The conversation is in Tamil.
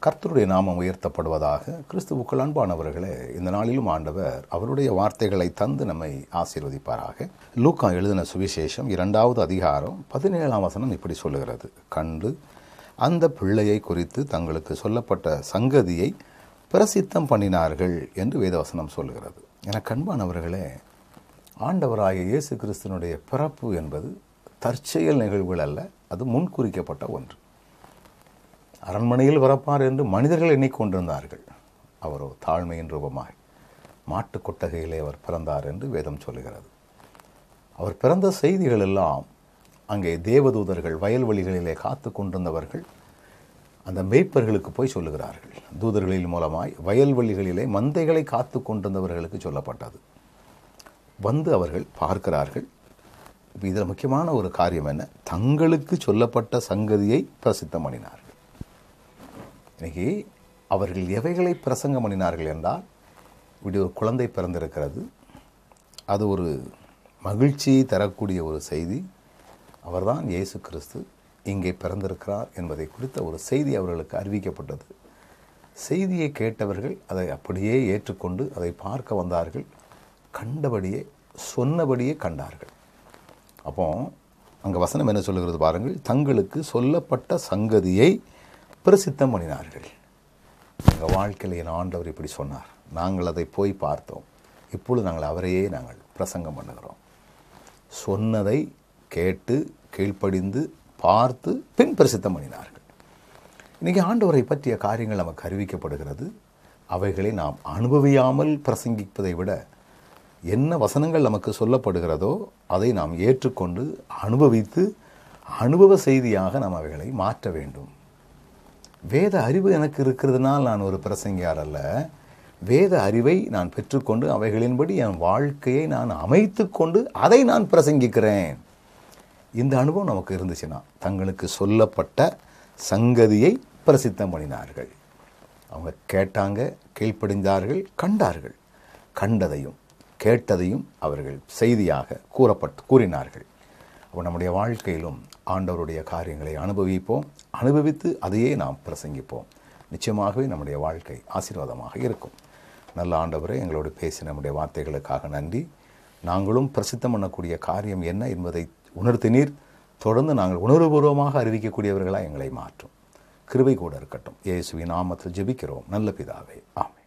கர்த்தருடைய நாமம் உயர்த்தப்படுவதாக கிறிஸ்துவுக்குள் அன்பானவர்களே இந்த நாளிலும் ஆண்டவர் அவருடைய வார்த்தைகளை தந்து நம்மை ஆசீர்வதிப்பாராக லூக்கா எழுதின சுவிசேஷம் இரண்டாவது அதிகாரம் பதினேழாம் வசனம் இப்படி சொல்லுகிறது கண்டு அந்த பிள்ளையை குறித்து தங்களுக்கு சொல்லப்பட்ட சங்கதியை பிரசித்தம் பண்ணினார்கள் என்று வேதவசனம் சொல்லுகிறது என கண்பானவர்களே ஆண்டவராகிய இயேசு கிறிஸ்தனுடைய பிறப்பு என்பது தற்செயல் நிகழ்வுகள் அல்ல அது முன்குறிக்கப்பட்ட ஒன்று அரண்மனையில் பிறப்பார் என்று மனிதர்கள் எண்ணிக்கொண்டிருந்தார்கள் அவரோ தாழ்மையின் ரூபமாய் மாட்டு கொட்டகையிலே அவர் பிறந்தார் என்று வேதம் சொல்லுகிறது அவர் பிறந்த செய்திகள் எல்லாம் அங்கே தேவதூதர்கள் வயல்வெளிகளிலே காத்து கொண்டிருந்தவர்கள் அந்த மேய்ப்பர்களுக்கு போய் சொல்லுகிறார்கள் தூதர்களின் மூலமாய் வயல்வெளிகளிலே மந்தைகளை காத்து கொண்டிருந்தவர்களுக்கு சொல்லப்பட்டது வந்து அவர்கள் பார்க்கிறார்கள் இப்போ இதில் முக்கியமான ஒரு காரியம் என்ன தங்களுக்கு சொல்லப்பட்ட சங்கதியை பிரசித்தம் பண்ணினார்கள் இன்னைக்கு அவர்கள் எவைகளை பிரசங்கம் பண்ணினார்கள் என்றால் இப்படி ஒரு குழந்தை பிறந்திருக்கிறது அது ஒரு மகிழ்ச்சியை தரக்கூடிய ஒரு செய்தி அவர்தான் இயேசு கிறிஸ்து இங்கே பிறந்திருக்கிறார் என்பதை குறித்த ஒரு செய்தி அவர்களுக்கு அறிவிக்கப்பட்டது செய்தியை கேட்டவர்கள் அதை அப்படியே ஏற்றுக்கொண்டு அதை பார்க்க வந்தார்கள் கண்டபடியே சொன்னபடியே கண்டார்கள் அப்போ அங்கே வசனம் என்ன சொல்லுகிறது பாருங்கள் தங்களுக்கு சொல்லப்பட்ட சங்கதியை பிரசித்தம் பண்ணினார்கள் எங்கள் வாழ்க்கையில் என் ஆண்டவர் இப்படி சொன்னார் நாங்கள் அதை போய் பார்த்தோம் இப்பொழுது நாங்கள் அவரையே நாங்கள் பிரசங்கம் பண்ணுகிறோம் சொன்னதை கேட்டு கீழ்ப்படிந்து பார்த்து பின் பிரசித்தம் பண்ணினார்கள் இன்றைக்கி ஆண்டவரை பற்றிய காரியங்கள் நமக்கு அறிவிக்கப்படுகிறது அவைகளை நாம் அனுபவியாமல் பிரசங்கிப்பதை விட என்ன வசனங்கள் நமக்கு சொல்லப்படுகிறதோ அதை நாம் ஏற்றுக்கொண்டு அனுபவித்து அனுபவ செய்தியாக நாம் அவைகளை மாற்ற வேண்டும் வேத அறிவு எனக்கு இருக்கிறதுனால் நான் ஒரு பிரசங்கியார் அல்ல வேத அறிவை நான் பெற்றுக்கொண்டு அவைகளின்படி என் வாழ்க்கையை நான் அமைத்து கொண்டு அதை நான் பிரசங்கிக்கிறேன் இந்த அனுபவம் நமக்கு இருந்துச்சுன்னா தங்களுக்கு சொல்லப்பட்ட சங்கதியை பிரசித்தம் பண்ணினார்கள் அவங்க கேட்டாங்க கீழ்ப்படிந்தார்கள் கண்டார்கள் கண்டதையும் கேட்டதையும் அவர்கள் செய்தியாக கூறப்பட்டு கூறினார்கள் அப்போ நம்முடைய வாழ்க்கையிலும் ஆண்டவருடைய காரியங்களை அனுபவிப்போம் அனுபவித்து அதையே நாம் பிரசங்கிப்போம் நிச்சயமாகவே நம்முடைய வாழ்க்கை ஆசீர்வாதமாக இருக்கும் நல்ல ஆண்டவரை எங்களோடு பேசி நம்முடைய வார்த்தைகளுக்காக நன்றி நாங்களும் பிரசித்தம் பண்ணக்கூடிய காரியம் என்ன என்பதை உணர்த்தினீர் தொடர்ந்து நாங்கள் உணர்வுபூர்வமாக அறிவிக்கக்கூடியவர்களாக எங்களை மாற்றும் கிருபை கூட இருக்கட்டும் இயேசுவின் நாமத்தில் ஜெபிக்கிறோம் நல்ல பிதாவே ஆமென்